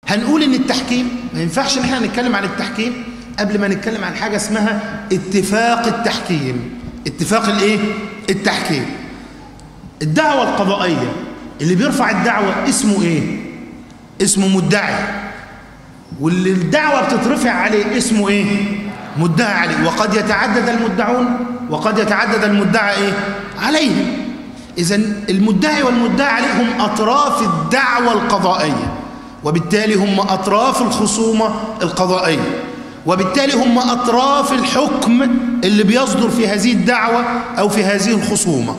هنقول ان التحكيم ما ينفعش ان احنا نتكلم عن التحكيم قبل ما نتكلم عن حاجه اسمها اتفاق التحكيم اتفاق الايه التحكيم الدعوه القضائيه اللي بيرفع الدعوه اسمه ايه اسمه مدعي واللي الدعوه بتترفع عليه اسمه ايه مدعي عليه وقد يتعدد المدعون وقد يتعدد المدعى ايه عليهم اذا المدعي والمدعى عليهم اطراف الدعوه القضائيه وبالتالي هم أطراف الخصومة القضائية وبالتالي هم أطراف الحكم اللي بيصدر في هذه الدعوة أو في هذه الخصومة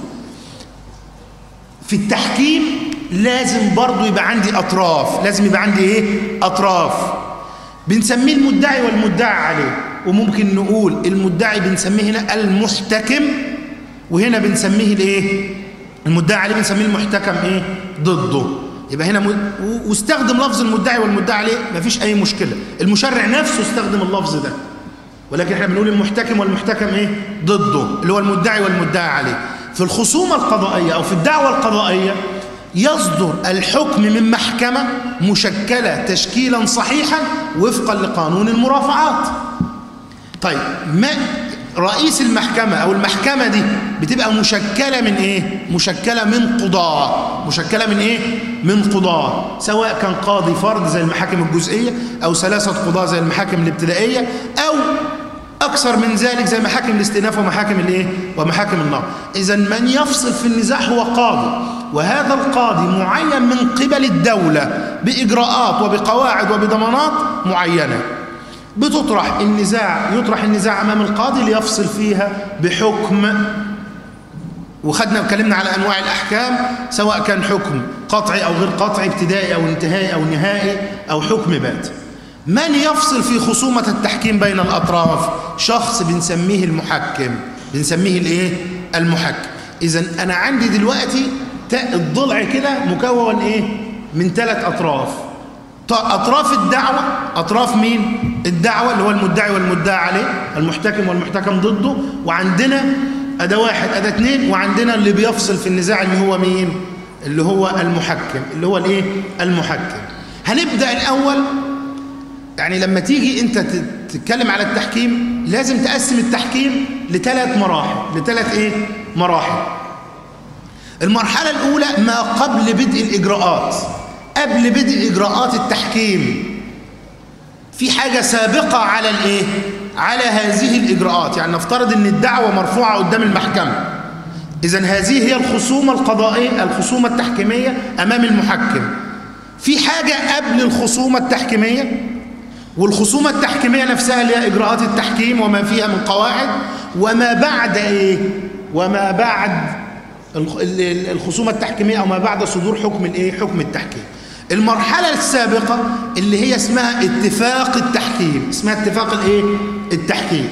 في التحكيم لازم برضو يبقى عندي أطراف لازم يبقى عندي إيه؟ أطراف بنسميه المدعي والمدعى عليه وممكن نقول المدعي بنسميه هنا المحتكم وهنا بنسميه الايه المدعي عليه بنسميه المحتكم ايه ضده يبقى هنا م... واستخدم لفظ المدعي والمدعي عليه مفيش اي مشكله المشرع نفسه استخدم اللفظ ده ولكن احنا بنقول المحتكم والمحتكم ايه ضده اللي هو المدعي والمدعي عليه في الخصومه القضائيه او في الدعوه القضائيه يصدر الحكم من محكمه مشكله تشكيلا صحيحا وفقا لقانون المرافعات طيب ما رئيس المحكمة أو المحكمة دي بتبقى مشكلة من إيه؟ مشكلة من قضاة مشكلة من إيه؟ من قضاة سواء كان قاضي فرد زي المحاكم الجزئية أو ثلاثة قضاة زي المحاكم الابتدائية أو أكثر من ذلك زي محاكم الاستئناف ومحاكم الإيه؟ ومحاكم النار إذا من يفصل في النزاع هو قاضي وهذا القاضي معين من قبل الدولة بإجراءات وبقواعد وبضمانات معينة بتطرح النزاع يطرح النزاع امام القاضي ليفصل فيها بحكم وخدنا وكلمنا على انواع الاحكام سواء كان حكم قطعي او غير قطعي ابتدائي او انتهائي او نهائي او حكم بات من يفصل في خصومه التحكيم بين الاطراف شخص بنسميه المحكم بنسميه الايه المحكم اذا انا عندي دلوقتي الضلع كده مكون ايه من ثلاث اطراف أطراف الدعوة أطراف مين؟ الدعوة اللي هو المدعي والمدعى عليه المحتكم والمحتكم ضده وعندنا أداة واحد أداة اثنين وعندنا اللي بيفصل في النزاع اللي هو مين؟ اللي هو المحكم اللي هو الإيه؟ المحكم هنبدأ الأول يعني لما تيجي أنت تتكلم على التحكيم لازم تقسم التحكيم لثلاث مراحل لثلاث إيه؟ مراحل المرحلة الأولى ما قبل بدء الإجراءات قبل بدء إجراءات التحكيم في حاجة سابقة على الإيه؟ على هذه الإجراءات يعني نفترض أن الدعوة مرفوعة قدام المحكمة إذا هذه هي الخصومة القضائية الخصومة التحكيمية أمام المحكم في حاجة قبل الخصومة التحكيمية والخصومة التحكيمية نفسها اللي هي إجراءات التحكيم وما فيها من قواعد وما بعد إيه؟ وما بعد الخصومة التحكيمية أو ما بعد صدور حكم الإيه؟ حكم التحكيم المرحلة السابقة اللي هي اسمها اتفاق التحكيم اسمها اتفاق الايه التحكيم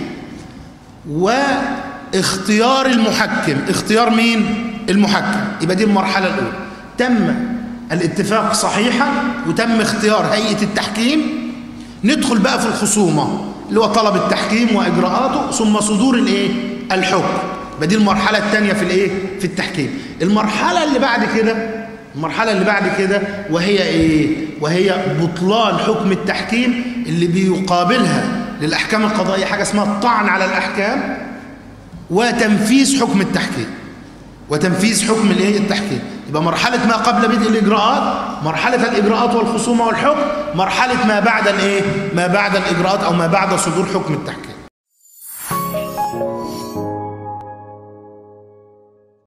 واختيار المحكم اختيار مين المحكم يبقى دي المرحلة الأولى تم الاتفاق صحيحا وتم اختيار هيئة التحكيم ندخل بقى في الخصومة اللي هو طلب التحكيم وإجراءاته ثم صدور الايه الحكم يبقى دي المرحلة الثانية في الايه في التحكيم المرحلة اللي بعد كده المرحلة اللي بعد كده وهي ايه وهي بطلان حكم التحكيم اللي بيقابلها للأحكام القضائية حاجة اسمها الطعن على الأحكام وتنفيذ حكم التحكيم وتنفيذ حكم الايه التحكيم يبقى مرحلة ما قبل بدء الإجراءات مرحلة الإجراءات والخصومة والحكم مرحلة ما بعد الايه ما بعد الإجراءات أو ما بعد صدور حكم التحكيم